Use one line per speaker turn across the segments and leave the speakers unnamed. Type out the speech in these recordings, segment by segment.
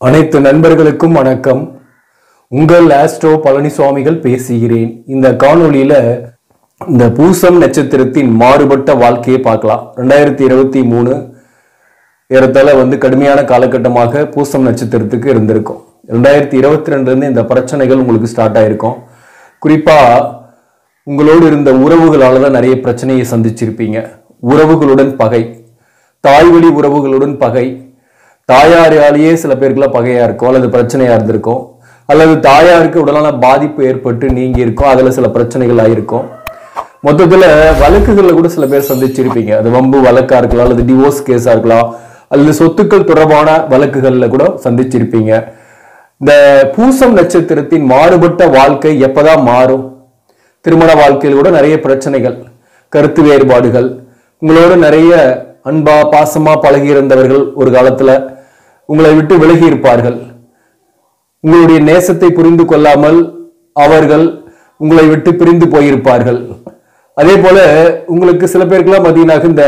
அனைத்து நண்பர்களுக்கும் வணக்கம் உங்கள் ஆஸ்ட்ரோ பழனிசுவாமிகள் பேசுகிறேன் இந்த காணொளியில இந்த பூசம் நட்சத்திரத்தின் மாறுபட்ட வாழ்க்கையை பார்க்கலாம் ரெண்டாயிரத்தி இருபத்தி மூணு ஏறத்தாழ வந்து கடுமையான காலகட்டமாக பூசம் நட்சத்திரத்துக்கு இருந்திருக்கும் ரெண்டாயிரத்தி இருபத்தி ரெண்டுலேருந்து இந்த பிரச்சனைகள் உங்களுக்கு ஸ்டார்ட் ஆயிருக்கும் குறிப்பா உங்களோடு இருந்த உறவுகளால தான் நிறைய பிரச்சனையை சந்திச்சிருப்பீங்க உறவுகளுடன் பகை தாய்வழி உறவுகளுடன் பகை தாயாராலேயே சில பேருக்குலாம் பகையா இருக்கும் அல்லது பிரச்சனையா இருந்திருக்கும் அல்லது தாயாருக்கு உடலான பாதிப்பு ஏற்பட்டு நீங்கி இருக்கும் அதுல சில பிரச்சனைகள் ஆயிருக்கும் மொத்தத்துல வழக்குகள்ல கூட சில பேர் சந்திச்சிருப்பீங்க அது வம்பு வழக்கா இருக்கலாம் அல்லது டிவோர்ஸ் கேஸா இருக்கலாம் அல்லது சொத்துக்கள் தொடர்பான வழக்குகள்ல கூட சந்திச்சிருப்பீங்க இந்த பூசம் நட்சத்திரத்தின் மாறுபட்ட வாழ்க்கை எப்பதான் மாறும் திருமண வாழ்க்கையில் கூட நிறைய பிரச்சனைகள் கருத்து வேறுபாடுகள் உங்களோட நிறைய அன்பா பாசமா பழகி இருந்தவர்கள் ஒரு காலத்துல உங்களை விட்டு விலகி இருப்பார்கள் உங்களுடைய நேசத்தை புரிந்து கொள்ளாமல் அவர்கள் உங்களை விட்டு பிரிந்து போயிருப்பார்கள் அதே போல உங்களுக்கு சில பேருக்குலாம் பார்த்தீங்கன்னா இந்த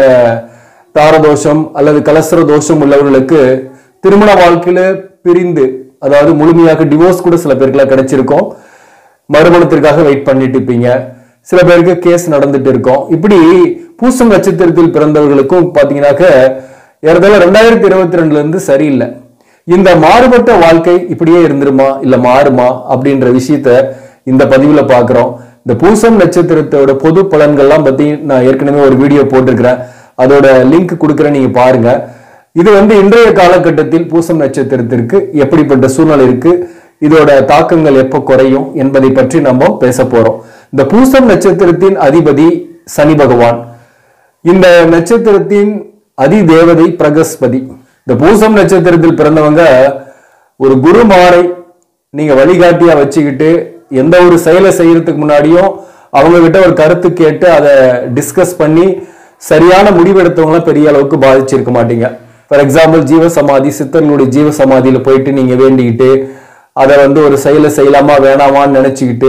தாரதோஷம் அல்லது கலசர தோஷம் உள்ளவர்களுக்கு திருமண வாழ்க்கையில பிரிந்து அதாவது முழுமையாக டிவோர்ஸ் கூட சில பேருக்குலாம் கிடைச்சிருக்கும் மறுமணத்திற்காக வெயிட் பண்ணிட்டு இருப்பீங்க சில பேருக்கு கேஸ் நடந்துட்டு இருக்கும் இப்படி பூசம் நட்சத்திரத்தில் பிறந்தவர்களுக்கும் பாத்தீங்கன்னாக்க ஏறத்தாழ ரெண்டாயிரத்தி இருபத்தி ரெண்டுல இருந்து சரியில்லை இந்த மாறுபட்ட வாழ்க்கை இப்படியே இருந்துருமா இல்ல மாறுமா அப்படின்ற விஷயத்த இந்த பதிவுல பாக்குறோம் இந்த பூசம் நட்சத்திரத்தோட பொது பலன்கள்லாம் பத்தி நான் ஏற்கனவே ஒரு வீடியோ போட்டிருக்கிறேன் அதோட லிங்க் கொடுக்குறேன் நீங்க பாருங்க இது வந்து இன்றைய காலகட்டத்தில் பூசம் நட்சத்திரத்திற்கு எப்படிப்பட்ட சூழ்நிலை இருக்கு இதோட தாக்கங்கள் எப்ப குறையும் என்பதை பற்றி நம்ம பேச போறோம் இந்த பூசம் நட்சத்திரத்தின் அதிபதி சனி பகவான் இந்த நட்சத்திரத்தின் அதி தேவதை பிரகஸ்பதி இந்த பூசம் நட்சத்திரத்தில் பிறந்தவங்க ஒரு குருமாரை நீங்க வழிகாட்டியா வச்சுக்கிட்டு எந்த ஒரு செயலை செய்யறதுக்கு முன்னாடியும் அவங்க கிட்ட ஒரு கருத்து கேட்டு அதை டிஸ்கஸ் பண்ணி சரியான முடிவெடுத்தவங்களாம் பெரிய அளவுக்கு பாதிச்சிருக்க மாட்டீங்க ஃபார் எக்ஸாம்பிள் ஜீவ சமாதி சித்தர்களுடைய ஜீவ சமாதியில போயிட்டு நீங்க வேண்டிக்கிட்டு அதை வந்து ஒரு செயலை செய்யலாமா வேணாமான்னு நினைச்சுக்கிட்டு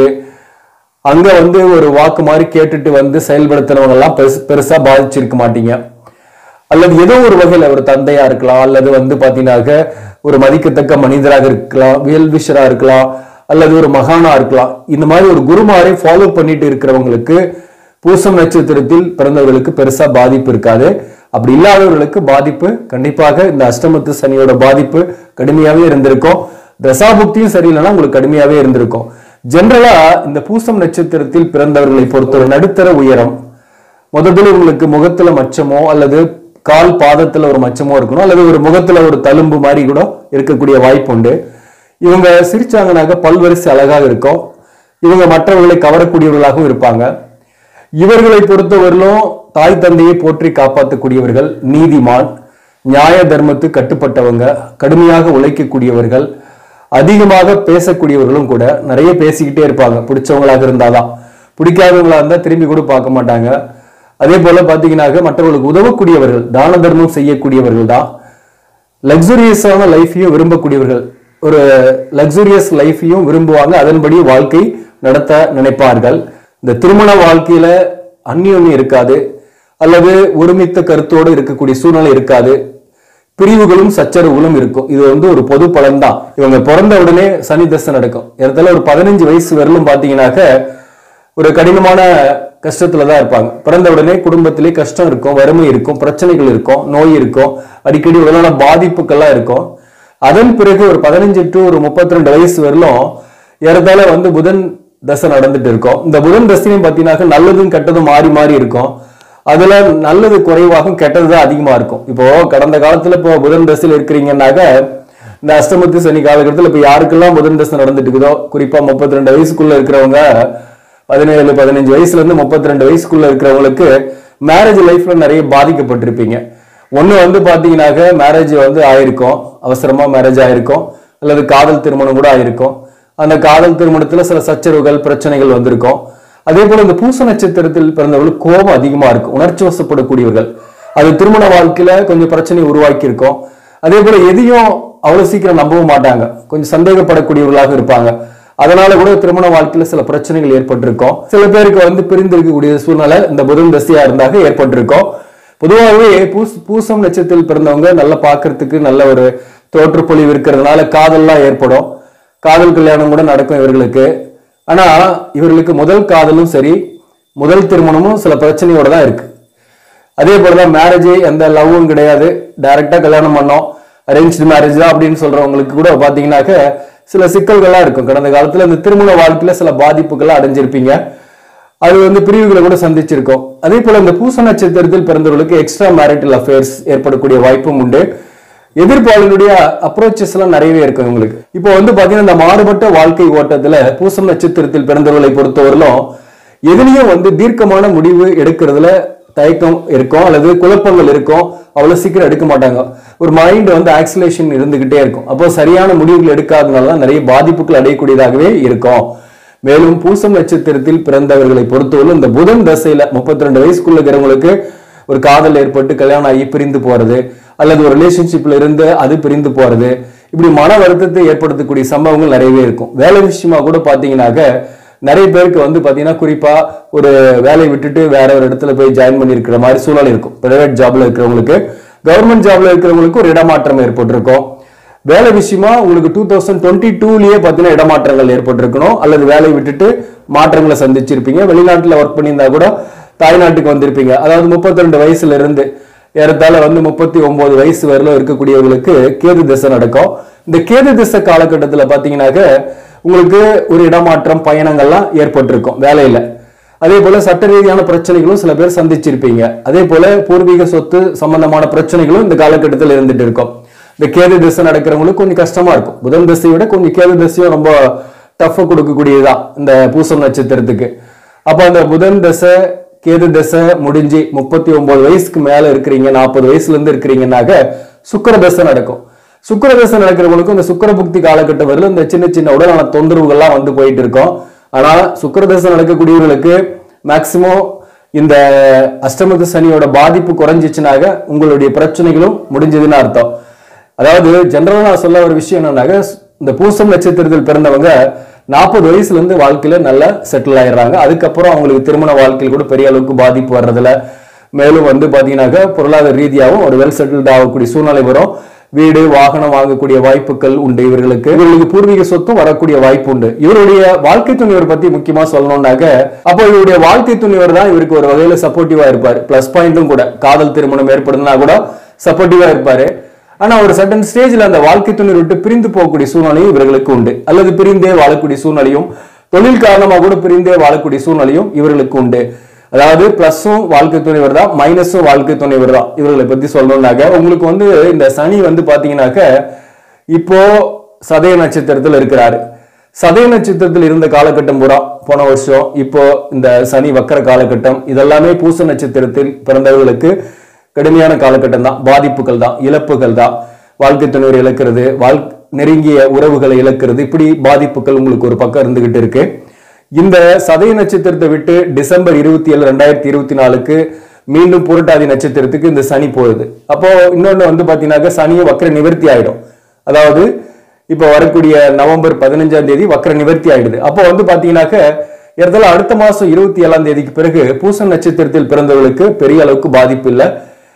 அங்க வந்து ஒரு வாக்கு மாதிரி கேட்டுட்டு வந்து செயல்படுத்தினவங்க எல்லாம் பெருசு பெருசா பாதிச்சிருக்க மாட்டீங்க அல்லது ஏதோ ஒரு வகையில ஒரு தந்தையா இருக்கலாம் அல்லது வந்து பாத்தீங்கன்னாக்க ஒரு மதிக்கத்தக்க மனிதராக இருக்கலாம் வேல்விஷரா இருக்கலாம் அல்லது ஒரு மகானா இருக்கலாம் இந்த மாதிரி ஒரு குருமாரை ஃபாலோ பண்ணிட்டு இருக்கிறவங்களுக்கு பூசம் நட்சத்திரத்தில் பிறந்தவர்களுக்கு பெருசா பாதிப்பு இருக்காது அப்படி இல்லாதவர்களுக்கு பாதிப்பு கண்டிப்பாக இந்த அஷ்டமத்து சனியோட பாதிப்பு கடுமையாவே இருந்திருக்கும் தசாபுக்தியும் சரியில்லைன்னா உங்களுக்கு கடுமையாவே இருந்திருக்கும் ஜென்ரலா இந்த பூசம் நட்சத்திரத்தில் பிறந்தவர்களை பொறுத்த ஒரு நடுத்தர உயரம் முதல்ல உங்களுக்கு முகத்துல மச்சமோ அல்லது கால் பாதத்துல ஒரு மச்சமோ இருக்கணும் அல்லது ஒரு முகத்துல ஒரு தழும்பு மாதிரி கூட இருக்கக்கூடிய வாய்ப்பு உண்டு இவங்க சிரிச்சாங்கனாக்க பல்வரிசை அழகாக இருக்கும் இவங்க மற்றவர்களை கவரக்கூடியவர்களாகவும் இருப்பாங்க இவர்களை பொறுத்தவரையிலும் தாய் தந்தையை போற்றி காப்பாற்றக்கூடியவர்கள் நீதிமான் நியாய தர்மத்து கட்டுப்பட்டவங்க கடுமையாக உழைக்கக்கூடியவர்கள் அதிகமாக பேசக்கூடியவர்களும் கூட நிறைய பேசிக்கிட்டே இருப்பாங்க பிடிச்சவங்களாக இருந்தாதான் பிடிக்காதவங்களா இருந்தா திரும்பி கூட பார்க்க மாட்டாங்க அதே போல பாத்தீங்கன்னாக்க மற்றவர்களுக்கு உதவக்கூடியவர்கள் தான தர்மம் செய்யக்கூடியவர்கள் தான் லக்ஸுரியஸான லைஃபையும் விரும்பக்கூடியவர்கள் ஒரு லக்ஸுரியஸ் லைஃபையும் விரும்புவாங்க அதன்படி வாழ்க்கை நடத்த நினைப்பார்கள் இந்த திருமண வாழ்க்கையில அந்நியோன்யம் இருக்காது அல்லது ஒருமித்த கருத்தோடு இருக்கக்கூடிய சூழ்நிலை இருக்காது பிரிவுகளும் சச்சரவுகளும் இருக்கும் இது வந்து ஒரு பொது பலன் தான் இவங்க பிறந்த உடனே சனி தசை நடக்கும் இடத்துல ஒரு பதினஞ்சு வயசு வரலும் பாத்தீங்கன்னாக்க ஒரு கடினமான கஷ்டத்துல தான் இருப்பாங்க பிறந்த உடனே குடும்பத்திலே கஷ்டம் இருக்கும் வறுமை இருக்கும் பிரச்சனைகள் இருக்கும் நோய் இருக்கும் அடிக்கடி உடலான பாதிப்புகள்லாம் இருக்கும் அதன் பிறகு ஒரு பதினஞ்சு டு ஒரு முப்பத்தி ரெண்டு வயசு வரலும் ஏறத்தாழ வந்து புதன் தசை நடந்துட்டு இருக்கும் இந்த புதன் தசையும் பார்த்தீங்கன்னாக்க நல்லதும் கெட்டதும் மாறி மாறி இருக்கும் அதுல நல்லது குறைவாகவும் கெட்டது தான் அதிகமா இருக்கும் இப்போ கடந்த காலத்துல இப்போ புதன் தசையில் இருக்கிறீங்கன்னாக்க இந்த அஷ்டமத்து சனி காலகட்டத்தில் இப்போ யாருக்கெல்லாம் புதன் தசை நடந்துட்டு இருக்குதோ குறிப்பா முப்பத்தி ரெண்டு வயசுக்குள்ள இருக்கிறவங்க பதினேழு பதினஞ்சு வயசுல இருந்து முப்பத்தி ரெண்டு வயசுக்குள்ள இருக்கிறவங்களுக்கு மேரேஜ் லைஃப்ல நிறைய பாதிக்கப்பட்டிருப்பீங்க ஒண்ணு வந்து பாத்தீங்கன்னாக்க மேரேஜ் வந்து ஆயிருக்கும் அவசரமா மேரேஜ் ஆயிருக்கும் அல்லது காதல் திருமணம் கூட ஆயிருக்கும் அந்த காதல் திருமணத்துல சில சச்சரவுகள் பிரச்சனைகள் வந்திருக்கும் அதே போல இந்த பூச நட்சத்திரத்தில் பிறந்தவர்களுக்கு கோபம் அதிகமா இருக்கும் உணர்ச்சி வசப்படக்கூடியவர்கள் அது திருமண வாழ்க்கையில கொஞ்சம் பிரச்சனை உருவாக்கி இருக்கும் அதே போல எதையும் அவ்வளவு சீக்கிரம் நம்பவும் மாட்டாங்க கொஞ்சம் சந்தேகப்படக்கூடியவர்களாக இருப்பாங்க அதனால கூட திருமண வாழ்க்கையில சில பிரச்சனைகள் ஏற்பட்டிருக்கும் சில பேருக்கு வந்து பிரிந்து இருக்கக்கூடிய சூழ்நிலை இந்த புதன் தசையா இருந்தாக ஏற்பட்டிருக்கும் பொதுவாகவே பூஸ் பூசம் நட்சத்திரத்தில் பிறந்தவங்க நல்லா பார்க்கறதுக்கு நல்ல ஒரு தோற்றுப்பொழிவு இருக்கிறதுனால காதல்லாம் ஏற்படும் காதல் கல்யாணம் கூட நடக்கும் இவர்களுக்கு ஆனா இவர்களுக்கு முதல் காதலும் சரி முதல் திருமணமும் சில பிரச்சனையோட தான் இருக்கு அதே போலதான் மேரேஜ் எந்த லவ்வும் கிடையாது டைரக்டா கல்யாணம் பண்ணோம் அரேஞ்ச்டு மேரேஜ் தான் அப்படின்னு சொல்றவங்களுக்கு கூட பாத்தீங்கன்னாக்க சில சிக்கல்கள்லாம் இருக்கும் கடந்த காலத்துல இந்த திருமண வாழ்க்கையில சில பாதிப்புகள் அடைஞ்சிருப்பீங்க அது வந்து பிரிவுகளை கூட சந்திச்சிருக்கோம் அதே போல இந்த பூச நட்சத்திரத்தில் பிறந்தவர்களுக்கு எக்ஸ்ட்ரா மேரிட்டல் அஃபேர்ஸ் ஏற்படக்கூடிய வாய்ப்பும் உண்டு எதிர்ப்பாளர்களுடைய அப்ரோச்சஸ் எல்லாம் நிறையவே இருக்கும் உங்களுக்கு இப்போ வந்து பாத்தீங்கன்னா இந்த மாறுபட்ட வாழ்க்கை ஓட்டத்துல பூசம் நட்சத்திரத்தில் பிறந்தவர்களை பொறுத்தவரையிலும் எதுலயும் வந்து தீர்க்கமான முடிவு எடுக்கிறதுல தயக்கம் இருக்கும் அல்லது குழப்பங்கள் இருக்கும் அவ்வளவு சீக்கிரம் எடுக்க மாட்டாங்க ஒரு மைண்ட் வந்து ஆக்சிலேஷன் இருந்துகிட்டே இருக்கும் அப்போ சரியான முடிவுகள் எடுக்காதனால தான் நிறைய பாதிப்புகள் அடையக்கூடியதாகவே இருக்கும் மேலும் பூசம் நட்சத்திரத்தில் பிறந்தவர்களை பொறுத்தவரை இந்த புதன் தசையில முப்பத்தி ரெண்டு வயசுக்குள்ள இருக்கிறவங்களுக்கு ஒரு காதல் ஏற்பட்டு கல்யாணம் ஆகி பிரிந்து போறது அல்லது ஒரு ரிலேஷன்ஷிப்ல இருந்து அது பிரிந்து போறது இப்படி மன வருத்தத்தை ஏற்படுத்தக்கூடிய சம்பவங்கள் நிறையவே இருக்கும் வேலை விஷயமா கூட பாத்தீங்கன்னாக்க நிறைய பேருக்கு வந்து பாத்தீங்கன்னா குறிப்பா ஒரு வேலையை விட்டுட்டு வேற ஒரு இடத்துல போய் ஜாயின் பண்ணியிருக்கிற மாதிரி சூழல் இருக்கும் பிரைவேட் ஜாப்ல இருக்கிறவங்களுக்கு கவர்மெண்ட் ஜாப்ல இருக்கிறவங்களுக்கு ஒரு இடமாற்றம் ஏற்பட்டிருக்கும் வேலை விஷயமா உங்களுக்கு டூ தௌசண்ட் டுவெண்ட்டி டூலயே பார்த்தீங்கன்னா இடமாற்றங்கள் ஏற்பட்டிருக்கணும் அல்லது வேலையை விட்டுட்டு மாற்றங்களை சந்திச்சிருப்பீங்க வெளிநாட்டில் ஒர்க் பண்ணியிருந்தா கூட தாய்நாட்டுக்கு வந்திருப்பீங்க அதாவது முப்பத்தி ரெண்டு வயசுல இருந்து ஏறத்தாழ வந்து முப்பத்தி ஒன்பது வயசு வரலும் இருக்கக்கூடியவங்களுக்கு கேது திசை நடக்கும் இந்த கேது திசை காலகட்டத்தில் பார்த்தீங்கன்னாக்க உங்களுக்கு ஒரு இடமாற்றம் பயணங்கள்லாம் ஏற்பட்டிருக்கும் வேலையில அதே போல சட்ட ரீதியான பிரச்சனைகளும் சில பேர் சந்திச்சிருப்பீங்க அதே போல பூர்வீக சொத்து சம்பந்தமான பிரச்சனைகளும் இந்த காலகட்டத்தில் இருந்துட்டு இருக்கும் இந்த கேது திசை நடக்கிறவங்களுக்கு கொஞ்சம் கஷ்டமா இருக்கும் புதன் திசையை விட கொஞ்சம் கேது திசையும் ரொம்ப டஃப் கொடுக்கக்கூடியதுதான் இந்த பூசம் நட்சத்திரத்துக்கு அப்ப அந்த புதன் தசை கேது தசை முடிஞ்சு முப்பத்தி ஒன்பது வயசுக்கு மேல இருக்கிறீங்க நாற்பது வயசுல இருந்து இருக்கிறீங்கன்னாக்க சுக்கிர தசை நடக்கும் சுக்கிர தசை நடக்கிறவங்களுக்கும் இந்த சுக்கிர புக்தி காலகட்டம் வரல இந்த சின்ன சின்ன உடலான தொந்தரவுகள்லாம் வந்து போயிட்டு இருக்கும் ஆனா சுக்கிர தசை நடக்கக்கூடியவர்களுக்கு மேக்சிமம் இந்த அஷ்டமத்து சனியோட பாதிப்பு குறைஞ்சிச்சுனாக உங்களுடைய பிரச்சனைகளும் முடிஞ்சதுன்னு அர்த்தம் அதாவது ஜெனரலா நான் சொல்ல ஒரு விஷயம் என்னன்னாக்க இந்த பூசம் நட்சத்திரத்தில் பிறந்தவங்க நாற்பது வயசுல இருந்து வாழ்க்கையில நல்லா செட்டில் ஆயிடுறாங்க அதுக்கப்புறம் அவங்களுக்கு திருமண வாழ்க்கையில் கூட பெரிய அளவுக்கு பாதிப்பு வர்றதில்ல மேலும் வந்து பாத்தீங்கன்னாக்க பொருளாதார ரீதியாகவும் ஒரு வெல் செட்டில்ட் ஆகக்கூடிய சூழ்நிலை வரும் வீடு வாகனம் வாங்கக்கூடிய வாய்ப்புகள் உண்டு இவர்களுக்கு இவர்களுக்கு பூர்வீக சொத்தும் வரக்கூடிய வாய்ப்பு உண்டு இவருடைய வாழ்க்கை துணிவர் பத்தி முக்கியமா சொல்லணும்னாக்க அப்போ இவருடைய வாழ்க்கை துணிவர் தான் இவருக்கு ஒரு வகையில சப்போர்ட்டிவா இருப்பாரு பிளஸ் பாயிண்ட்டும் கூட காதல் திருமணம் ஏற்படுதுன்னா கூட சப்போர்ட்டிவா இருப்பாரு ஆனா ஒரு சட்டன் ஸ்டேஜ்ல அந்த வாழ்க்கை துணை விட்டு பிரிந்து போகக்கூடிய சூழ்நிலையும் இவர்களுக்கு உண்டு அல்லது பிரிந்தே வாழக்கூடிய சூழ்நிலையும் தொழில் காரணமாக கூட பிரிந்தே வாழக்கூடிய சூழ்நிலையும் இவர்களுக்கு உண்டு அதாவது பிளஸும் வாழ்க்கை துணைவர் தான் மைனஸும் வாழ்க்கை துணைவர் தான் இவர்களை பத்தி சொல்லணும்னாக்க உங்களுக்கு வந்து இந்த சனி வந்து பாத்தீங்கன்னாக்க இப்போ சதய நட்சத்திரத்தில் இருக்கிறாரு சதய நட்சத்திரத்தில் இருந்த காலகட்டம் பூரா போன வருஷம் இப்போ இந்த சனி வக்கர காலகட்டம் இதெல்லாமே பூச நட்சத்திரத்தில் பிறந்தவர்களுக்கு கடுமையான காலகட்டம் தான் பாதிப்புகள் தான் இழப்புகள் தான் வாழ்க்கை துணைவர் இழக்கிறது வாழ் நெருங்கிய உறவுகளை இழக்கிறது இப்படி பாதிப்புகள் உங்களுக்கு ஒரு பக்கம் இருந்துகிட்டு இருக்கு இந்த சதய நட்சத்திரத்தை விட்டு டிசம்பர் இருபத்தி ஏழு ரெண்டாயிரத்தி இருபத்தி நாலுக்கு மீண்டும் புரட்டாதி நட்சத்திரத்துக்கு இந்த சனி போகுது அப்போ இன்னொன்னு வந்து பாத்தீங்கன்னாக்க சனியை வக்கர நிவர்த்தி ஆயிடும் அதாவது இப்போ வரக்கூடிய நவம்பர் பதினஞ்சாம் தேதி வக்கர நிவர்த்தி ஆயிடுது அப்போ வந்து பாத்தீங்கன்னாக்க ஏறத்தாழ அடுத்த மாசம் இருபத்தி ஏழாம் தேதிக்கு பிறகு பூச நட்சத்திரத்தில் பிறந்தவர்களுக்கு பெரிய அளவுக்கு பாதிப்பு இல்லை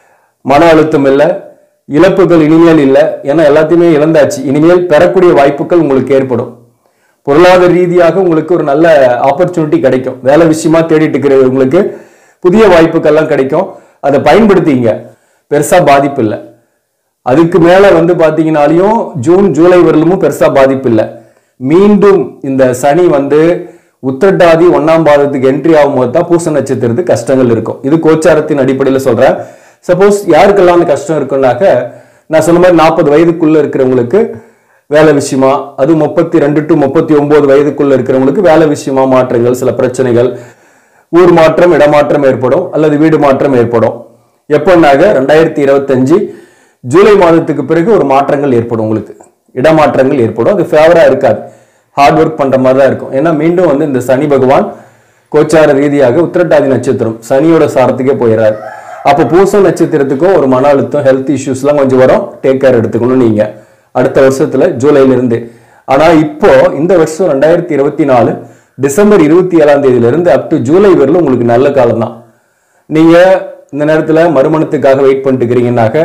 மன அழுத்தம் இல்லை இழப்புகள் இனிமேல் இல்லை ஏன்னா எல்லாத்தையுமே இழந்தாச்சு இனிமேல் பெறக்கூடிய வாய்ப்புகள் உங்களுக்கு ஏற்படும் பொருளாதார ரீதியாக உங்களுக்கு ஒரு நல்ல ஆப்பர்ச்சுனிட்டி கிடைக்கும் வேலை விஷயமா தேடிட்டு இருக்கிறவங்களுக்கு புதிய வாய்ப்புகள்லாம் கிடைக்கும் அதை பயன்படுத்திங்க பெருசா பாதிப்பு இல்லை அதுக்கு மேல வந்து பாத்தீங்கன்னாலையும் ஜூன் ஜூலை வரலுமும் பெருசா பாதிப்பு இல்லை மீண்டும் இந்த சனி வந்து உத்திரட்டாதி ஒன்னாம் பாதத்துக்கு என்ட்ரி ஆகும்போது தான் பூச நட்சத்திரத்துக்கு கஷ்டங்கள் இருக்கும் இது கோச்சாரத்தின் அடிப்படையில் சொல்றேன் சப்போஸ் யாருக்கெல்லாம் அந்த கஷ்டம் இருக்குன்னாக்க நான் சொன்ன மாதிரி நாற்பது வயதுக்குள்ள இருக்கிறவங்களுக்கு வேலை விஷயமா அது முப்பத்தி ரெண்டு டு முப்பத்தி ஒன்பது வயதுக்குள்ள இருக்கிறவங்களுக்கு வேலை விஷயமா மாற்றங்கள் சில பிரச்சனைகள் ஊர் மாற்றம் இடமாற்றம் ஏற்படும் அல்லது வீடு மாற்றம் ஏற்படும் எப்போன்னாக ரெண்டாயிரத்தி இருபத்தஞ்சு ஜூலை மாதத்துக்கு பிறகு ஒரு மாற்றங்கள் ஏற்படும் உங்களுக்கு இடமாற்றங்கள் ஏற்படும் அது ஃபேவரா இருக்காது ஹார்ட் ஒர்க் பண்ற மாதிரி தான் இருக்கும் ஏன்னா மீண்டும் வந்து இந்த சனி பகவான் கோச்சார ரீதியாக உத்திரட்டாதி நட்சத்திரம் சனியோட சாரத்துக்கே போயிடுறாரு அப்போ பூச நட்சத்திரத்துக்கும் ஒரு மன அழுத்தம் ஹெல்த் இஷ்யூஸ்லாம் கொஞ்சம் வரும் டேக் கேர் எடுத்துக்கணும் நீங்க அடுத்த வருஷத்துல ஜூலைல இருந்து ஆனா இப்போ இந்த வருஷம் ரெண்டாயிரத்தி இருபத்தி நாலு டிசம்பர் இருபத்தி ஏழாம் தேதியில இருந்து அப் டு ஜூலை வரலும் உங்களுக்கு நல்ல காலம் தான் நீங்க இந்த நேரத்துல மறுமணத்துக்காக வெயிட் பண்ணிட்டு இருக்கிறீங்கன்னாக்க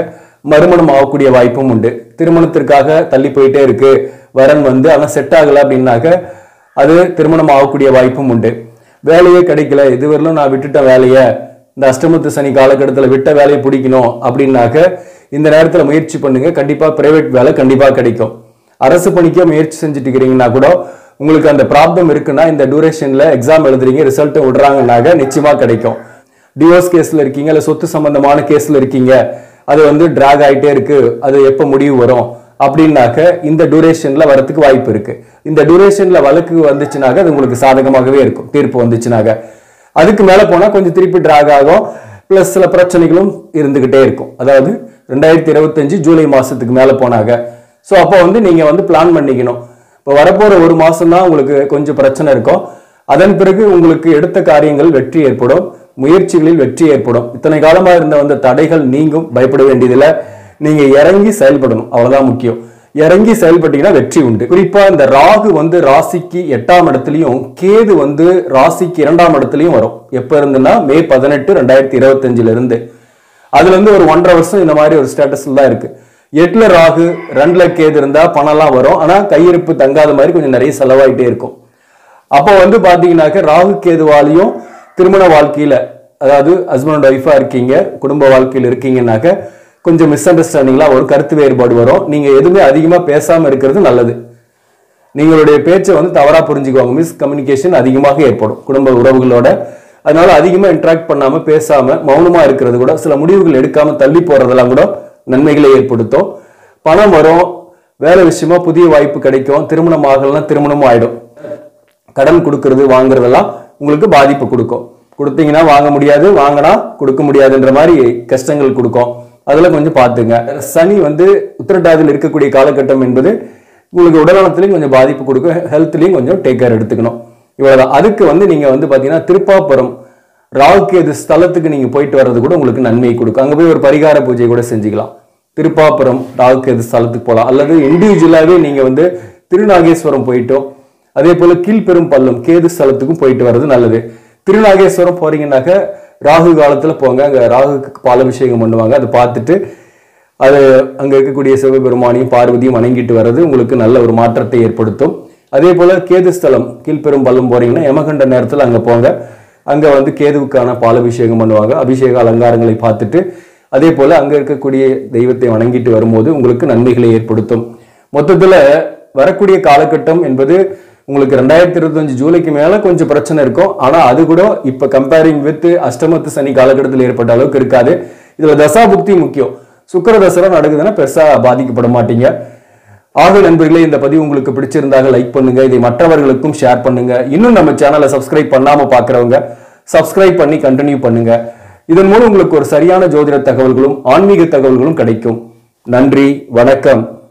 மறுமணம் ஆகக்கூடிய வாய்ப்பும் உண்டு திருமணத்திற்காக தள்ளி போயிட்டே இருக்கு வரன் வந்து ஆனால் செட் ஆகல அப்படின்னாக்க அது திருமணம் ஆகக்கூடிய வாய்ப்பும் உண்டு வேலையே கிடைக்கல இதுவரையிலும் நான் விட்டுட்டேன் வேலையை இந்த அஷ்டமத்து சனி காலகட்டத்தில் விட்ட வேலையை பிடிக்கணும் அப்படின்னாக்க இந்த நேரத்தில் முயற்சி பண்ணுங்க கண்டிப்பா பிரைவேட் வேலை கண்டிப்பா கிடைக்கும் அரசு பணிக்கே முயற்சி செஞ்சுட்டு இருக்கிறீங்கன்னா கூட உங்களுக்கு அந்த ப்ராப்ளம் இருக்குன்னா இந்த டியூரேஷன்ல எக்ஸாம் எழுதுறீங்க ரிசல்ட் விடுறாங்கன்னாக்க நிச்சயமா கிடைக்கும் டிவோர்ஸ் கேஸ்ல இருக்கீங்க இல்ல சொத்து சம்பந்தமான கேஸ்ல இருக்கீங்க அது வந்து டிராக் ஆயிட்டே இருக்கு அது எப்போ முடிவு வரும் அப்படின்னாக்க இந்த டியூரேஷன்ல வரதுக்கு வாய்ப்பு இருக்கு இந்த டியூரேஷன்ல வழக்கு வந்துச்சுனாக்க அது உங்களுக்கு சாதகமாகவே இருக்கும் தீர்ப்பு வந்துச்சுனாக்க அதுக்கு மேல போனா கொஞ்சம் திருப்பி டிராக் ஆகும் பிளஸ் சில பிரச்சனைகளும் இருந்துகிட்டே இருக்கும் அதாவது ரெண்டாயிரத்தி இருபத்தஞ்சு ஜூலை மாசத்துக்கு மேல போனாங்க ஸோ அப்போ வந்து நீங்க வந்து பிளான் பண்ணிக்கணும் இப்போ வரப்போற ஒரு மாசம் தான் உங்களுக்கு கொஞ்சம் பிரச்சனை இருக்கும் அதன் பிறகு உங்களுக்கு எடுத்த காரியங்கள் வெற்றி ஏற்படும் முயற்சிகளில் வெற்றி ஏற்படும் இத்தனை காலமா இருந்த வந்த தடைகள் நீங்கும் பயப்பட வேண்டியதில்லை நீங்க இறங்கி செயல்படணும் அவ்வளவுதான் முக்கியம் இறங்கி செயல்பட்டீங்கன்னா வெற்றி உண்டு குறிப்பா இந்த ராகு வந்து ராசிக்கு எட்டாம் இடத்துலயும் கேது வந்து ராசிக்கு இரண்டாம் இடத்துலயும் வரும் எப்ப இருந்துன்னா மே பதினெட்டு ரெண்டாயிரத்தி இருபத்தஞ்சுல இருந்து அதுல இருந்து ஒரு ஒன்றரை வருஷம் இந்த மாதிரி ஒரு ஸ்டேட்டஸ்ல தான் இருக்கு எட்டுல ராகு ரெண்டுல கேது இருந்தா பணம்லாம் வரும் ஆனா கையிருப்பு தங்காத மாதிரி கொஞ்சம் நிறைய செலவாயிட்டே இருக்கும் அப்போ வந்து பாத்தீங்கன்னாக்க ராகு கேதுவாலையும் திருமண வாழ்க்கையில அதாவது ஹஸ்பண்ட் ஒய்ஃபா இருக்கீங்க குடும்ப வாழ்க்கையில் இருக்கீங்கன்னாக்க கொஞ்சம் மிஸ் அண்டர்ஸ்டாண்டிங்லாம் ஒரு கருத்து வேறுபாடு வரும் நீங்க எதுவுமே அதிகமா பேசாம இருக்கிறது நல்லது நீங்களுடைய பேச்சை வந்து தவறா புரிஞ்சுக்குவாங்க மிஸ் கம்யூனிகேஷன் அதிகமாக ஏற்படும் குடும்ப உறவுகளோட அதனால அதிகமா இன்ட்ராக்ட் பண்ணாம பேசாம மௌனமா இருக்கிறது கூட சில முடிவுகள் எடுக்காம தள்ளி போறதெல்லாம் கூட நன்மைகளை ஏற்படுத்தும் பணம் வரும் வேலை விஷயமா புதிய வாய்ப்பு கிடைக்கும் திருமணம் ஆகலாம் திருமணமும் ஆயிடும் கடன் கொடுக்கறது வாங்குறதெல்லாம் உங்களுக்கு பாதிப்பு கொடுக்கும் கொடுத்தீங்கன்னா வாங்க முடியாது வாங்கினா கொடுக்க முடியாதுன்ற மாதிரி கஷ்டங்கள் கொடுக்கும் அதுல கொஞ்சம் பார்த்துங்க சனி வந்து உத்திரட்டாதியில் இருக்கக்கூடிய காலகட்டம் என்பது உங்களுக்கு உடல்நலத்திலையும் கொஞ்சம் பாதிப்பு கொடுக்கும் ஹெல்த்லையும் கொஞ்சம் டேக் கேர் எடுத்துக்கணும் இவ்வளவுதான் அதுக்கு வந்து நீங்க வந்து பாத்தீங்கன்னா திருப்பாப்புறம் ராகுகேது ஸ்தலத்துக்கு நீங்க போயிட்டு வர்றது கூட உங்களுக்கு நன்மை கொடுக்கும் அங்க போய் ஒரு பரிகார பூஜை கூட செஞ்சுக்கலாம் திருப்பாப்புறம் ராகுகேது ஸ்தலத்துக்கு போகலாம் அல்லது இண்டிவிஜுவலாவே நீங்க வந்து திருநாகேஸ்வரம் போயிட்டோம் அதே போல கீழ்பெரும் பள்ளம் கேது ஸ்தலத்துக்கும் போயிட்டு வர்றது நல்லது திருநாகேஸ்வரம் போறீங்கன்னாக்க ராகு காலத்துல போங்க அங்க ராகுக்கு பாலாபிஷேகம் பண்ணுவாங்க அதை பார்த்துட்டு அது அங்க இருக்கக்கூடிய சிவபெருமானையும் பார்வதியும் வணங்கிட்டு வர்றது உங்களுக்கு நல்ல ஒரு மாற்றத்தை ஏற்படுத்தும் அதே போல கேது ஸ்தலம் கீழ்பெரும் பள்ளம் போறீங்கன்னா யமகண்ட நேரத்துல அங்க போங்க அங்க வந்து கேதுவுக்கான பாலாபிஷேகம் பண்ணுவாங்க அபிஷேக அலங்காரங்களை பார்த்துட்டு அதே போல அங்க இருக்கக்கூடிய தெய்வத்தை வணங்கிட்டு வரும்போது உங்களுக்கு நன்மைகளை ஏற்படுத்தும் மொத்தத்துல வரக்கூடிய காலகட்டம் என்பது உங்களுக்கு ரெண்டாயிரத்தி இருபத்தஞ்சு ஜூலைக்கு மேல கொஞ்சம் பிரச்சனை இருக்கும் ஆனா அது கூட இப்ப கம்பேரிங் வித் அஷ்டமத்து சனி காலகட்டத்தில் ஏற்பட்ட அளவுக்கு இருக்காது இதுல தசா புக்தி முக்கியம் சுக்கிர தசரா நடக்குதுன்னா பெருசா பாதிக்கப்பட மாட்டீங்க ஆக நண்பர்களே இந்த பதிவு உங்களுக்கு பிடிச்சிருந்தாக லைக் பண்ணுங்க இதை மற்றவர்களுக்கும் ஷேர் பண்ணுங்க இன்னும் நம்ம சேனலை சப்ஸ்கிரைப் பண்ணாம பாக்குறவங்க சப்ஸ்கிரைப் பண்ணி கண்டினியூ பண்ணுங்க இதன் மூலம் உங்களுக்கு ஒரு சரியான ஜோதிட தகவல்களும் ஆன்மீக தகவல்களும் கிடைக்கும் நன்றி வணக்கம்